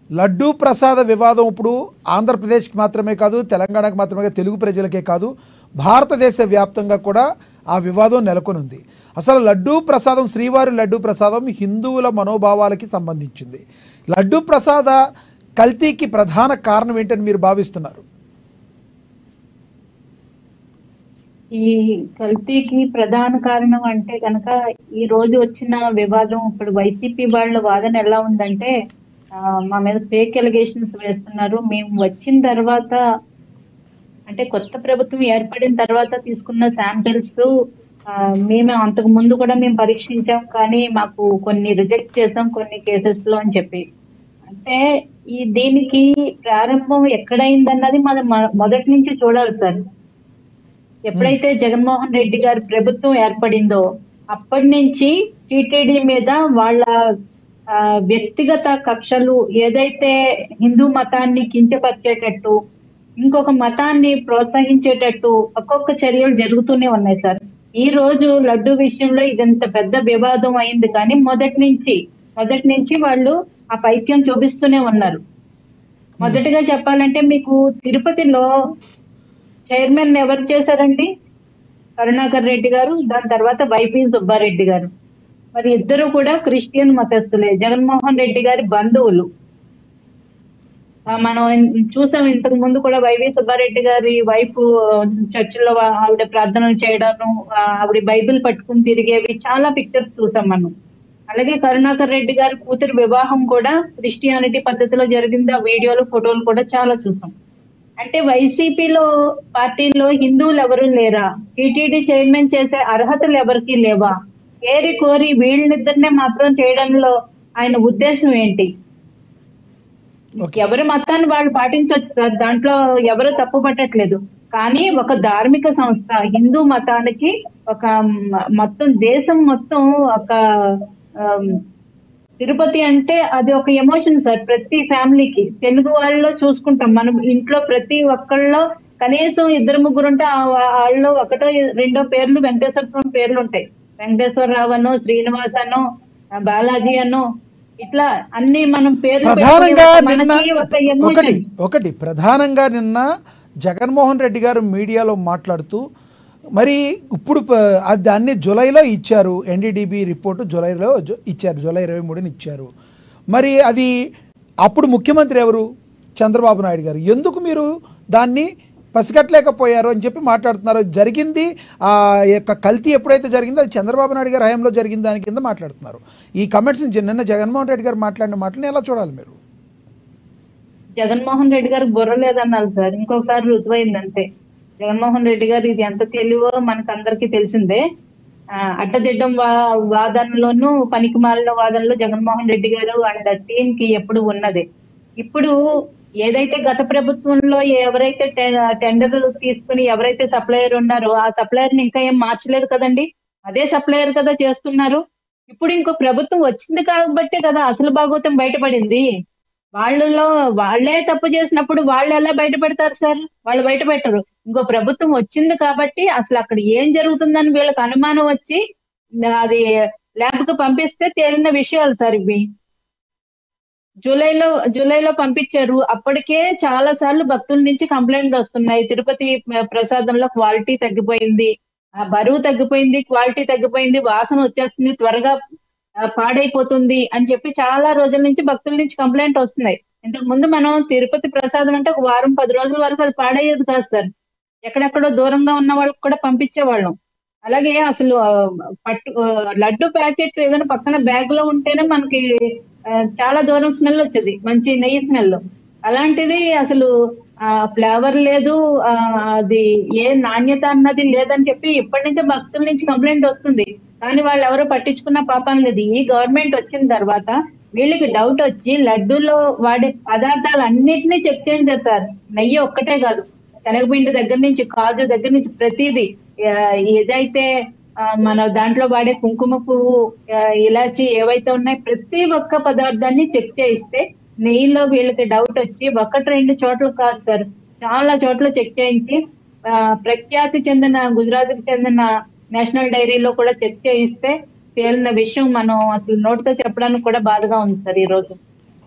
లడ్డూ ప్రసాద వివాదం ఇప్పుడు ఆంధ్రప్రదేశ్కి మాత్రమే కాదు తెలంగాణకు మాత్రమే కాదు తెలుగు ప్రజలకే కాదు భారతదేశ వ్యాప్తంగా కూడా ఆ వివాదం నెలకొని ఉంది అసలు లడ్డూ ప్రసాదం శ్రీవారి లడ్డూ ప్రసాదం హిందువుల మనోభావాలకి సంబంధించింది లడ్డూ ప్రసాద కల్తీకి ప్రధాన కారణం ఏంటని మీరు భావిస్తున్నారు ఈ కల్తీకి ప్రధాన కారణం అంటే కనుక ఈ రోజు వచ్చిన వివాదం ఇప్పుడు వైసీపీ వాళ్ళ వాదన ఎలా ఉందంటే ఆ, మా మీద ఫేక్ ఎలిగేషన్స్ వేస్తున్నారు మేము వచ్చిన తర్వాత అంటే కొత్త ప్రభుత్వం ఏర్పడిన తర్వాత తీసుకున్న శాంపిల్స్ మేము అంతకు ముందు కూడా మేము పరీక్షించాం కానీ మాకు కొన్ని రిజెక్ట్ చేసాం కొన్ని కేసెస్ లో అని చెప్పి అంటే ఈ దీనికి ప్రారంభం ఎక్కడైందన్నది మనం మొ- మొదటి నుంచి చూడాలి సార్ ఎప్పుడైతే జగన్మోహన్ రెడ్డి గారి ప్రభుత్వం ఏర్పడిందో అప్పటి నుంచి టీటీడీ మీద వాళ్ళ ఆ, వ్యక్తిగత కక్షలు ఏదైతే హిందూ మతాన్ని కించపరిచేటట్టు ఇంకొక మతాన్ని ప్రోత్సహించేటట్టు ఒక్కొక్క చర్యలు జరుగుతూనే ఉన్నాయి సార్ ఈ రోజు లడ్డు విషయంలో ఇదంత పెద్ద వివాదం అయింది కానీ మొదటి నుంచి మొదటి నుంచి వాళ్ళు ఆ పైత్యం చూపిస్తూనే ఉన్నారు మొదటిగా చెప్పాలంటే మీకు తిరుపతిలో చైర్మన్ ఎవరు చేశారండి కరుణాకర్ రెడ్డి గారు దాని తర్వాత వైపీ సుబ్బారెడ్డి గారు మరి ఇద్దరు కూడా క్రిస్టియన్ మతస్థులే జగన్మోహన్ రెడ్డి గారి బంధువులు ఆ, మనం ఇన్- చూసాం ఇంతకు ముందు కూడా వైవి సుబ్బారెడ్డి గారి వైఫ్ చర్చిలో ఆవిడ ప్రార్థనలు చేయడం ఆవిడ బైబిల్ పట్టుకుని తిరిగేవి చాలా పిక్చర్స్ చూసాం మనం అలాగే కరుణాకర్ రెడ్డి గారి కూతురు వివాహం కూడా క్రిస్టియానిటీ పద్ధతిలో జరిగింది ఆ వీడియోలు ఫోటోలు కూడా చాలా చూసాం అంటే వైసీపీలో పార్టీలో హిందువులు ఎవరు లేరా టీటీడీ చైర్మన్ చేసే అర్హతలు ఎవరికి లేవా ఏరి కోరి వీళ్ళిద్దరినే మాత్రం చేయడంలో ఆయన ఉద్దేశం ఏంటి ఓకే ఎవరి మతాన్ని వాళ్ళు పాటించవచ్చు సార్ దాంట్లో ఎవరు తప్పు పట్టట్లేదు కానీ ఒక ధార్మిక సంస్థ హిందూ మతానికి ఒక మ- మొత్తం దేశం మొత్తం ఒక ఆమ్, తిరుపతి అంటే అది ఒక ఎమోషన్ సార్ ప్రతి ఫ్యామిలీకి తెలుగు వాళ్ళలో చూసుకుంటాం మనం ఇంట్లో ప్రతి ఒక్కళ్ళలో కనీసం ఇద్దరు ముగ్గురు ఉంటే ఆ వా- వాళ్ళు ఒకటో రెండో పేర్లు వెంకటేశ్వర స్వామి పేర్లు ఉంటాయి వెంకటేశ్వరరావు అనో శ్రీనివాస్ అనో ఆ, బాలాజీ అనో ఇట్లా అన్ని మనం పేర్లు ప్రధానంగా పెట్టుకుని నిన్న మనకి ఒక emotion. ఒకటి ఒకటి ప్రధానంగా నిన్న జగన్మోహన్ రెడ్డి గారు మీడియాలో మాట్లాడుతూ మరి ఇప్పుడు ప- అది దాన్ని జూలైలో ఇచ్చారు ఎన్డీడీబీ రిపోర్టు జూలైలో జు- ఇచ్చారు జూలై ఇరవై మూడుని ఇచ్చారు మరి అది అప్పుడు ముఖ్యమంత్రి ఎవరు చంద్రబాబు నాయుడు గారు ఎందుకు మీరు దాన్ని పసిగట్టలేకపోయారు అని చెప్పి మాట్లాడుతున్నారు జరిగింది ఆ యొక్క కల్తీ ఎప్పుడైతే జరిగిందో అది చంద్రబాబు నాయుడు గారి హయాంలో జరిగిన దాని కింద మాట్లాడుతున్నారు ఈ కమెంట్స్ నిన్న జగన్మోహన్ రెడ్డి గారు మాట్లాడిన మాటలను ఎలా చూడాలి మీరు జగన్మోహన్ రెడ్డి గారికి బుర్ర లేదన్నారు సార్ ఇంకొకసారి రుజువైంది అంతే జగన్మోహన్ రెడ్డి గారు ఇది ఎంత తెలివో మనకు అందరికీ తెలిసిందే ఆ, అడ్డదిడ్డం వా- వాదనలోనూ పనికి మాలిన వాదనలో జగన్మోహన్ రెడ్డి గారు అండ్ టీం కి ఎప్పుడు ఉన్నది ఇప్పుడు ఏదైతే గత ప్రభుత్వంలో ఎవరైతే టె- టెండర్లు తీసుకుని ఎవరైతే సప్లయర్ ఉన్నారో ఆ సప్లయర్ ని ఇంకా ఏం మార్చలేదు కదండి అదే సప్లయర్ కదా చేస్తున్నారు ఇప్పుడు ఇంకో ప్రభుత్వం వచ్చింది కాబట్టి కదా అసలు భాగోతం బయటపడింది వాళ్ళలో వాళ్ళే తప్పు చేసినప్పుడు వాళ్ళు ఎలా బయటపెడతారు సార్ వాళ్ళు బయట పెట్టరు ఇంకో ప్రభుత్వం వచ్చింది కాబట్టి అసలు అక్కడ ఏం జరుగుతుందని వీళ్ళకి అనుమానం వచ్చి అది ల్యాబ్ కు పంపిస్తే తేలిన విషయాలు సార్ ఇవి జూలైలో జూలైలో పంపించారు అప్పటికే చాలా సార్లు భక్తుల నుంచి కంప్లైంట్లు వస్తున్నాయి తిరుపతి ప్రసాదంలో క్వాలిటీ తగ్గిపోయింది ఆ బరువు తగ్గిపోయింది క్వాలిటీ తగ్గిపోయింది వాసన వచ్చేస్తుంది త్వరగా ఆ, పాడైపోతుంది అని చెప్పి చాలా రోజుల నుంచి భక్తుల నుంచి కంప్లైంట్ వస్తున్నాయి ఇంతకు ముందు మనం తిరుపతి ప్రసాదం అంటే ఒక వారం పది రోజుల వరకు అది పాడయ్యేది కాదు సార్ ఎక్కడెక్కడో దూరంగా ఉన్న వాళ్ళకి కూడా పంపించేవాళ్ళం అలాగే అసలు ఆ, పట్టు ఆ, లడ్డు ప్యాకెట్ ఏదైనా పక్కన బ్యాగ్ లో ఉంటేనే మనకి ఆ, చాలా దూరం స్మెల్ వచ్చేది మంచి నెయ్యి స్మెల్ అలాంటిది అసలు ఆ ఫ్లేవర్ లేదు ఆ, అది ఏ నాణ్యత అన్నది లేదని చెప్పి ఇప్పటి నుంచే భక్తుల నుంచి కంప్లైంట్ వస్తుంది కానీ వాళ్ళు ఎవరు పట్టించుకున్న పాపం లేదు ఈ గవర్నమెంట్ వచ్చిన తర్వాత వీళ్ళకి డౌట్ వచ్చి లడ్డూలో వాడే పదార్థాలు అన్నిటినీ చెక్ చేంజ్ చేస్తారు నెయ్యి ఒక్కటే కాదు శనగపిండి దగ్గర నుంచి కాజు దగ్గర నుంచి ప్రతిదీ ఆ, ఏదైతే ఆ, మన దాంట్లో వాడే కుంకుమ పువ్వు ఆ, ఇలాచి ఏవైతే ఉన్నాయి ప్రతి ఒక్క పదార్థాన్ని చెక్ చేయిస్తే నెయ్యిలో వీళ్ళకి డౌట్ వచ్చి ఒకటి రెండు చోట్ల కాదు సార్ చాలా చోట్ల చెక్ చేయించి ఆ, ప్రఖ్యాతి చెందిన గుజరాత్ కి చెందిన నేషనల్ డైరీలో కూడా చెక్ చేయిస్తే తేలిన విషయం మనం అసలు నోటితో చెప్పడానికి కూడా బాధగా ఉంది సార్ ఈ రోజు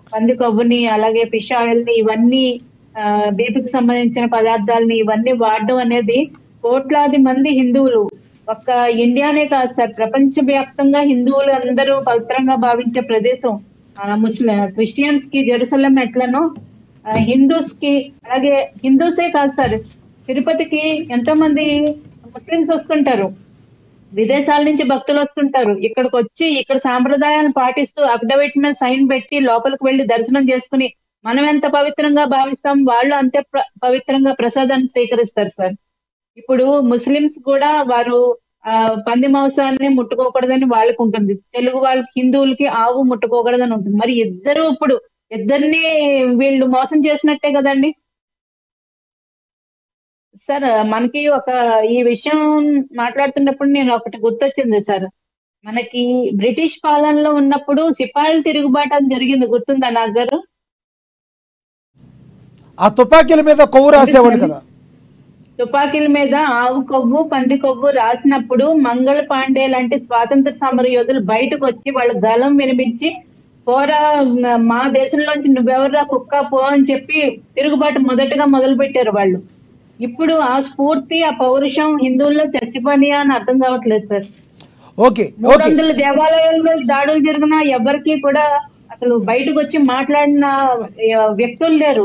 పంది కొవ్వుని అలాగే ఫిష్ ఆయిల్ ని ఇవన్నీ బీపీకి సంబంధించిన పదార్థాలని ఇవన్నీ వాడడం అనేది కోట్లాది మంది హిందువులు ఒక్క ఇండియానే కాదు సార్ ప్రపంచ వ్యాప్తంగా హిందువులు అందరూ పవిత్రంగా భావించే ప్రదేశం ముస్లిం క్రిస్టియన్స్ కి జెరూసలం ఎట్లనో హిందూస్ కి అలాగే హిందూసే కాదు సార్ తిరుపతికి ఎంతో మంది ముస్లిమ్స్ వస్తుంటారు విదేశాల నుంచి భక్తులు వస్తుంటారు ఇక్కడికి వచ్చి ఇక్కడ సాంప్రదాయాలను పాటిస్తూ అఫిడవిట్ మీద సైన్ పెట్టి లోపలికి వెళ్లి దర్శనం చేసుకుని మనం ఎంత పవిత్రంగా భావిస్తాం వాళ్ళు అంతే ప్ర- పవిత్రంగా ప్రసాదాన్ని స్వీకరిస్తారు సార్ ఇప్పుడు ముస్లిమ్స్ కూడా వారు ఆ పంది మాంసాన్ని ముట్టుకోకూడదని వాళ్ళకి ఉంటుంది తెలుగు వాళ్ళకి హిందువులకి ఆవు ముట్టుకోకూడదని ఉంటుంది మరి ఇద్దరు ఇప్పుడు ఇద్దరిని వీళ్ళు మోసం చేసినట్టే కదండి సార్ మనకి ఒక ఈ విషయం మాట్లాడుతున్నప్పుడు నేను ఒకటి గుర్తొచ్చింది సార్ మనకి బ్రిటిష్ పాలనలో ఉన్నప్పుడు సిపాయిలు తిరుగుబాటు అని జరిగింది గుర్తుందా నాకు గారు ఆ తుపాకీల మీద కొవ్వు రాసేవాళ్ళు కదా తుపాకీల మీద ఆవు కొవ్వు పంది కొవ్వు రాసినప్పుడు మంగళ పాండే లాంటి స్వాతంత్ర సమర యోధులు బయటకు వచ్చి వాళ్ళ గలం వినిపించి పోరా మా దేశంలోంచి నువ్వెవర్రా కుక్క పో అని చెప్పి తిరుగుబాటు మొదటగా మొదలు పెట్టారు వాళ్ళు ఇప్పుడు ఆ స్ఫూర్తి ఆ పౌరుషం హిందువుల్లో చచ్చిపోనియా అని అర్థం కావట్లేదు సార్ ఓకే మూడు ఓకే వందల దేవాలయాల్లో దాడులు జరిగినా ఎవరికి కూడా అసలు బయటకు వచ్చి మాట్లాడిన ఆ, వ్యక్తులు లేరు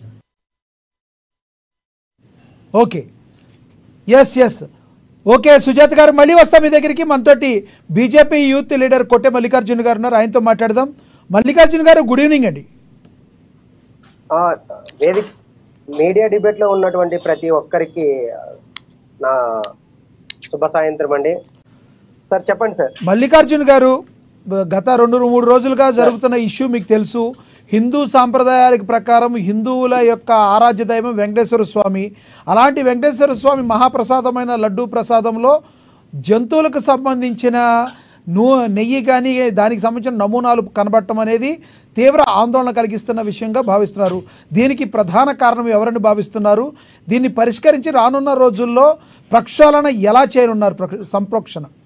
okay yes yes okay Sujatha గారు మళ్ళీ వస్తాం మీ దగ్గరికి మనతోటి BJP youth leader Kotte Mallikarjuna గారు ఉన్నారు ఆయనతో మాట్లాడదాం మల్లికార్జున గారు గుడ్ ఈవినింగ్ అండి ఆ, వేదిక మీడియా డిబేట్ లో ఉన్నటువంటి ప్రతి ఒక్కరికి ఆ, నా శుభ సాయంత్రం అండి సార్ చెప్పండి సార్ మల్లికార్జున గారు బ- గత రెండు మూడు రోజులుగా జరుగుతున్న ఇష్యూ మీకు తెలుసు హిందూ సాంప్రదాయాలకు ప్రకారం హిందువుల యొక్క ఆరాధ్య దైవం వెంకటేశ్వర స్వామి అలాంటి వెంకటేశ్వర స్వామి మహాప్రసాదమైన లడ్డూ ప్రసాదంలో జంతువులకు సంబంధించిన నూ నెయ్యి కానీ దానికి సంబంధించిన నమూనాలు కనబడటం అనేది తీవ్ర ఆందోళన కలిగిస్తున్న విషయంగా భావిస్తున్నారు దీనికి ప్రధాన కారణం ఎవరని భావిస్తున్నారు దీన్ని పరిష్కరించి రానున్న రోజుల్లో ప్రక్షాళన ఎలా చేయనున్నారు ప్రక్ష- సంప్రోక్షణ